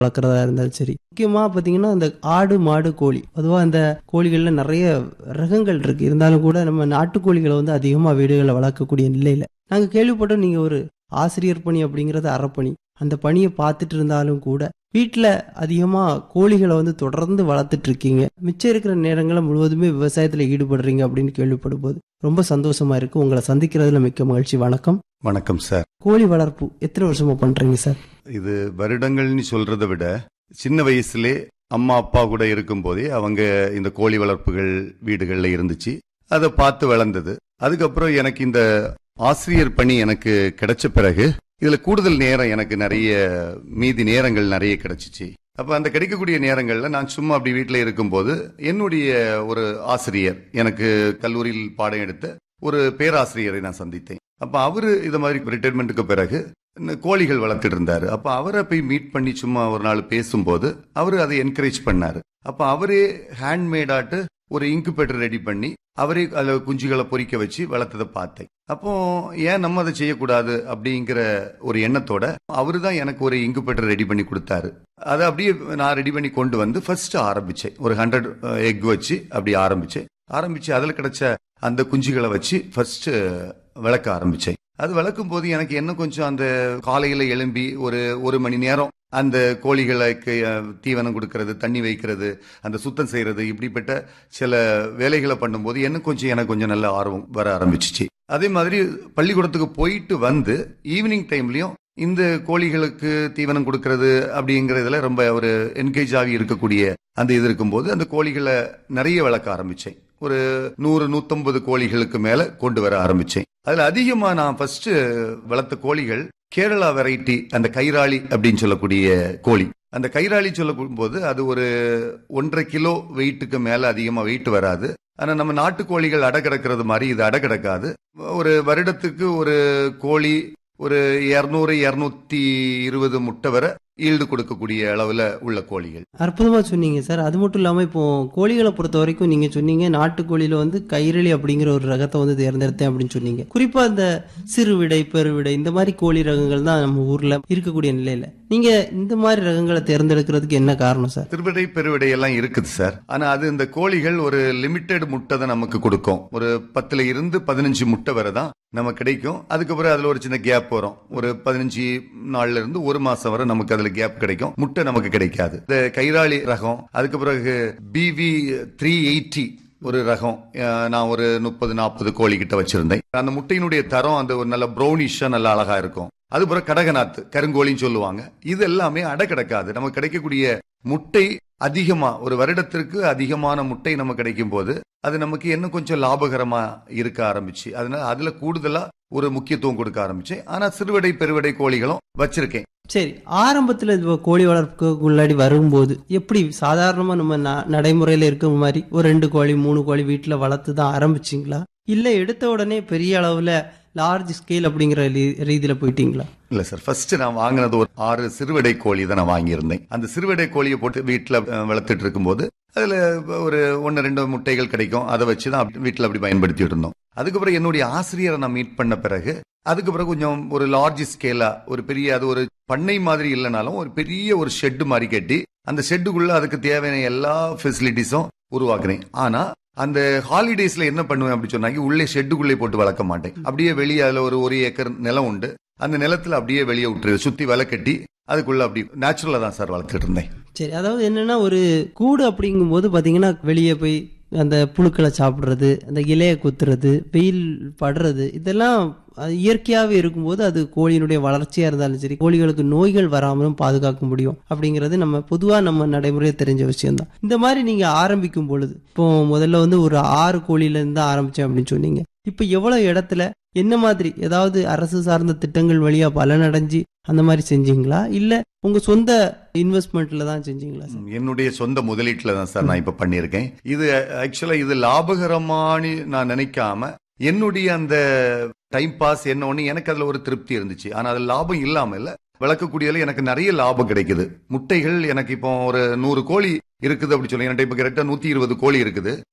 வளர்க்குறதா இருந்தாலும் சரி முக்கியமாக பார்த்தீங்கன்னா இந்த ஆடு மாடு கோழி பொதுவாக அந்த கோழிகளில் நிறைய ரகங்கள் இருக்கு இருந்தாலும் கூட நம்ம நாட்டுக்கோழிகளை வந்து அதிகமாக வீடுகளில் வளர்க்கக்கூடிய நிலையில் நாங்கள் கேள்விப்பட்டோம் நீங்கள் ஒரு ஆசிரியர் பணி அப்படிங்கிறது அறப்பணி அந்த பணியை பார்த்துட்டு இருந்தாலும் கூட வீட்டில் அதிகமாக கோழிகளை வந்து தொடர்ந்து வளர்த்துட்டு இருக்கீங்க மிச்சம் இருக்கிற நேரங்களை முழுவதுமே விவசாயத்தில் ஈடுபடுறீங்க அப்படின்னு கேள்விப்படும் போது ரொம்ப சந்தோஷமா இருக்கு உங்களை சந்திக்கிறதுல மிக்க மகிழ்ச்சி வணக்கம் வணக்கம் சார் கோழி வளர்ப்பு எத்தனை வருஷமா பண்றீங்க சார் இது வருடங்கள்னு சொல்றதை விட சின்ன வயசுலே அம்மா அப்பா கூட இருக்கும்போதே அவங்க இந்த கோழி வளர்ப்புகள் வீடுகள்ல இருந்துச்சு அதை பார்த்து வளர்ந்தது அதுக்கப்புறம் எனக்கு இந்த ஆசிரியர் பணி எனக்கு கிடைச்ச பிறகு இதுல கூடுதல் நேரம் எனக்கு நிறைய மீதி நேரங்கள் நிறைய கிடைச்சிச்சு அப்ப அந்த கிடைக்கக்கூடிய நேரங்கள்ல நான் சும்மா அப்படி வீட்டில் இருக்கும்போது என்னுடைய ஒரு ஆசிரியர் எனக்கு கல்லூரியில் பாடம் எடுத்த ஒரு பேராசிரியரை நான் சந்தித்தேன் அப்ப அவரு இது மாதிரி ரிட்டைர்மெண்ட்டுக்கு பிறகு இந்த கோழிகள் வளர்த்துட்டு இருந்தாரு அப்ப அவரை போய் மீட் பண்ணி சும்மா ஒரு நாள் பேசும்போது அவரு அதை என்கரேஜ் பண்ணாரு அப்ப அவரே ஹேண்ட்மேடாட்டு ஒரு இன்குபேட்டர் ரெடி பண்ணி அவரே அதில் குஞ்சுகளை பொறிக்க வச்சு வளர்த்ததை பார்த்தேன் அப்போ ஏன் நம்ம அதை செய்யக்கூடாது அப்படிங்கிற ஒரு எண்ணத்தோட அவரு தான் எனக்கு ஒரு இன்குபேட்டர் ரெடி பண்ணி கொடுத்தாரு அதை அப்படியே நான் ரெடி பண்ணி கொண்டு வந்து ஃபர்ஸ்ட் ஆரம்பிச்சேன் ஒரு ஹண்ட்ரட் எக் வச்சு அப்படி ஆரம்பிச்சேன் ஆரம்பிச்சு அதில் கிடைச்ச அந்த குஞ்சுகளை வச்சு ஃபர்ஸ்ட் விளக்க ஆரம்பிச்சேன் அது வளர்க்கும் போது எனக்கு என்ன கொஞ்சம் அந்த காலையில எழும்பி ஒரு ஒரு மணி நேரம் அந்த கோழிகளுக்கு அஹ், தீவனம் கொடுக்கறது தண்ணி வைக்கிறது அந்த சுத்தம் செய்யறது இப்படிப்பட்ட சில வேலைகளை பண்ணும்போது என்ன கொஞ்சம் எனக்கு கொஞ்சம் நல்ல ஆர்வம் வர ஆரம்பிச்சிச்சு அதே மாதிரி பள்ளிக்கூடத்துக்கு போயிட்டு வந்து ஈவினிங் டைம்லயும் இந்த கோழிகளுக்கு தீவனம் கொடுக்கறது அப்படிங்கறதுல ரொம்ப ஒரு என்கேஜ் ஆகி இருக்கக்கூடிய அந்த இது இருக்கும்போது அந்த கோழிகளை நிறைய வளர்க்க ஆரம்பிச்சேன் ஒரு நூறு நூத்தம்பது கோழிகளுக்கு மேல கொண்டு வர ஆரம்பிச்சேன் அதுல அதிகமா நான் ஃபர்ஸ்ட் வளர்த்த கோழிகள் கேரளா வெரைட்டி அந்த கைராளி அப்படின்னு சொல்லக்கூடிய கோழி அந்த கைராளி சொல்லும் போது அது ஒரு ஒன்றரை கிலோ வெயிட்டுக்கு மேல அதிகமா வெயிட் வராது ஆனா நம்ம நாட்டு கோழிகள் அடை கிடக்கிறது மாதிரி இது அடை கிடக்காது ஒரு வருடத்துக்கு ஒரு கோழி ஒரு இருநூறு இருநூத்தி இருபது முட்டை வரை ஈல்டு கொடுக்கக்கூடிய அளவுல உள்ள கோழிகள் அற்புதமா சொன்னீங்க சார் அது மட்டும் இல்லாம இப்போ கோழிகளை பொறுத்த வரைக்கும் நீங்க சொன்னீங்க நாட்டுக்கோழியில வந்து கைரளி அப்படிங்கிற ஒரு ரகத்தை வந்து தேர்ந்தெடுத்தேன் அப்படின்னு சொன்னீங்க குறிப்பா இந்த சிறுவிடை பெருவிடை இந்த மாதிரி கோழி ரகங்கள் தான் நம்ம ஊர்ல இருக்கக்கூடிய நிலையில நீங்க இந்த மாதிரி ரகங்களை தேர்ந்தெடுக்கிறதுக்கு என்ன காரணம் சார் திருவிடை பெருவிடை எல்லாம் இருக்குது சார் ஆனா அது இந்த கோழிகள் ஒரு லிமிட்டெட் முட்டை தான் நமக்கு கொடுக்கும் ஒரு பத்துல இருந்து பதினஞ்சு முட்டை வரை தான் நமக்கு கிடைக்கும் அதுக்கப்புறம் அதுல ஒரு சின்ன கேப் வரும் ஒரு பதினஞ்சு நாள்ல இருந்து ஒரு மாசம் வரை நமக்கு அதுல கேப் கிடைக்கும் முட்டை நமக்கு கிடைக்காது இந்த கைராளி ரகம் அதுக்கு பிறகு பிவி த்ரீ எயிட்டி ஒரு ரகம் அஹ், நான் ஒரு முப்பது நாற்பது கோழி கிட்ட வச்சிருந்தேன் அந்த முட்டையினுடைய தரம் அந்த ஒரு நல்ல ப்ரௌனிஷா நல்ல அழகா இருக்கும் அது பிறகு கடகநாத்து கருங்கோழின்னு சொல்லுவாங்க இது எல்லாமே அடை கிடக்காது நமக்கு கிடைக்கக்கூடிய முட்டை அதிகமா ஒரு வருடத்திற்கு அதிகமான முட்டை நமக்கு கிடைக்கும் போது அது நமக்கு இன்னும் கொஞ்சம் லாபகரமா இருக்க ஆரம்பிச்சு அதனால அதுல கூடுதலா ஒரு முக்கியத்துவம் கொடுக்க ஆரம்பிச்சேன் ஆனா சிறுவடை பெருவடை கோழிகளும் வச்சிருக்கேன் சரி ஆரம்பத்துல இப்போ கோழி வளர்ப்புக்கு உள்ளாடி வரும்போது எப்படி சாதாரணமா நம்ம ந- நடைமுறையில இருக்கிற மாதிரி ஒரு ரெண்டு கோழி மூணு கோழி வீட்டுல வளர்த்து தான் ஆரம்பிச்சிங்களா இல்ல எடுத்த உடனே பெரிய அளவுல லார்ஜ் ஸ்கேல் அப்படிங்கிற ரீ- ரீதியில போயிட்டீங்களா இல்ல சார் ஃபர்ஸ்ட் நான் வாங்கினது ஒரு ஆறு சிறுவடை கோழி தான் நான் வாங்கியிருந்தேன் அந்த சிறுவடை கோழியை போட்டு வீட்டுல அஹ், வளர்த்துட்டு இருக்கும்போது அதுல ஒரு ஒன்னு ரெண்டு முட்டைகள் கிடைக்கும் அதை வச்சு தான் அப்படி- வீட்டுல அப்படி பயன்படுத்திட்டு இருந்தோம் அதுக்கப்புறம் என்னுடைய ஆசிரியரை நான் மீட் பண்ண பிறகு அதுக்கு பிறகு கொஞ்சம் ஒரு லார்ஜ் ஸ்கேலா ஒரு பெரிய அது ஒரு பண்ணை மாதிரி இல்லைனாலும் ஒரு பெரிய ஒரு ஷெட் மாதிரி கட்டி அந்த ஷெட்டுக்குள்ள அதுக்கு தேவையான எல்லா ஃபெசிலிட்டிஸும் உருவாக்குறேன் ஆனா அந்த ஹாலிடேஸ்ல என்ன பண்ணுவேன் அப்படி சொன்னாங்க உள்ளே ஷெட்டுக்குள்ளே போட்டு வளர்க்க மாட்டேன் அப்படியே வெளியே அதுல ஒரு ஒரு ஏக்கர் நிலம் உண்டு அந்த நிலத்துல அப்படியே வெளியே விட்டுரு சுத்தி வலை கட்டி அதுக்குள்ள அப்படி நேச்சுரலா தான் சார் வளர்த்துட்டு இருந்தேன் சரி அதாவது என்னன்னா ஒரு கூடு அப்படிங்கும்போது பாத்தீங்கன்னா வெளியே போய் அந்த புழுக்களை சாப்பிடுறது அந்த இலையை குத்துறது வெயில் படுறது இதெல்லாம் அது இயற்கையாகவே இருக்கும்போது அது கோழியினுடைய வளர்ச்சியா இருந்தாலும் சரி கோழிகளுக்கு நோய்கள் வராமலும் பாதுகாக்க முடியும் அப்படிங்கிறது நம்ம பொதுவா நம்ம நடைமுறையை தெரிஞ்ச விஷயம்தான் இந்த மாதிரி நீங்க ஆரம்பிக்கும் பொழுது இப்போ முதல்ல வந்து ஒரு ஆறு கோழியில இருந்து தான் ஆரம்பிச்சேன் அப்படின்னு சொன்னீங்க இப்போ எவ்வளவு இடத்துல என்ன மாதிரி ஏதாவது அரசு சார்ந்த திட்டங்கள் வழியா பலனடைஞ்சு அந்த மாதிரி செஞ்சீங்களா இல்ல உங்க சொந்த இன்வெஸ்ட்மெண்ட்ல தான் செஞ்சீங்களா சார் என்னுடைய சொந்த முதலீட்டுல தான் சார் நான் இப்ப பண்ணியிருக்கேன் இது ஆக்சுவலா இது லாபகரமானு நான் நினைக்காம என்னுடைய அந்த டைம் பாஸ் என்ன ஒண்ணு எனக்கு அதுல ஒரு திருப்தி இருந்துச்சு ஆனா அது லாபம் இல்லாம இல்ல வளர்க்கக்கூடியதுல எனக்கு நிறைய லாபம் கிடைக்குது முட்டைகள் எனக்கு இப்போ ஒரு நூறு கோழி இருக்குது அப்படி சொல்லி என்கிட்ட இப்ப கரெக்டா நூத்தி இருபது கோழி இருக்குது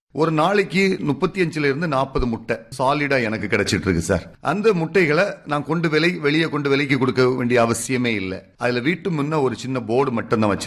ஒரு நாளைக்கு முப்பத்தி அஞ்சுல இருந்து நாற்பது முட்டை சாலிடா எனக்கு கிடைச்சிட்டு இருக்கு சார் அந்த முட்டைகளை நான் கொண்டு விலை வெளியே கொண்டு விலைக்கு கொடுக்க வேண்டிய அவசியமே இல்லை அதுல வீட்டு முன்ன ஒரு சின்ன போர்டு மட்டும் தான்